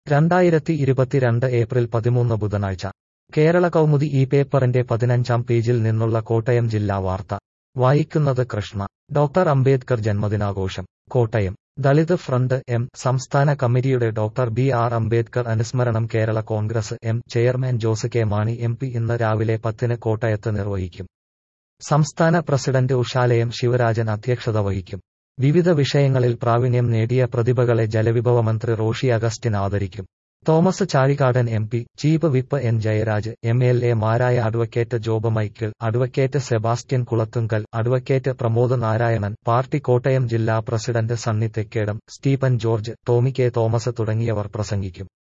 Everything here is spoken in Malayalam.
രണ്ടായിരത്തി ഇരുപത്തിരണ്ട് ഏപ്രിൽ പതിമൂന്ന് ബുധനാഴ്ച കേരള കൗമുദി ഈ പേപ്പറിന്റെ പതിനഞ്ചാം പേജിൽ നിന്നുള്ള കോട്ടയം ജില്ലാ വാർത്ത വായിക്കുന്നത് കൃഷ്ണ ഡോക്ടർ അംബേദ്കർ ജന്മദിനാഘോഷം കോട്ടയം ദളിത് ഫ്രണ്ട് എം സംസ്ഥാന കമ്മിറ്റിയുടെ ഡോക്ടർ ബി ആർ അംബേദ്കർ അനുസ്മരണം Kerala Congress M chairman Jose K Mani M P ഇന്ന് രാവിലെ പത്തിന് കോട്ടയത്ത് നിർവഹിക്കും സംസ്ഥാന പ്രസിഡന്റ് ഉഷാലയം ശിവരാജൻ അധ്യക്ഷത വഹിക്കും വിവിധ വിഷയങ്ങളിൽ പ്രാവീണ്യം നേടിയ പ്രതിഭകളെ ജലവിഭവ മന്ത്രി റോഷി അഗസ്റ്റിൻ ആദരിക്കും Thomas Chazhikadan M P chief whip N Jayaraj M L A മാരായ advocate Job Michael advocate Sebastian Kulathunkal advocate Pramod Narayanan party Kottayam ജില്ലാ president Sunny Thekkedam Stephen George Tomy K Thomas തുടങ്ങിയവർ പ്രസംഗിക്കും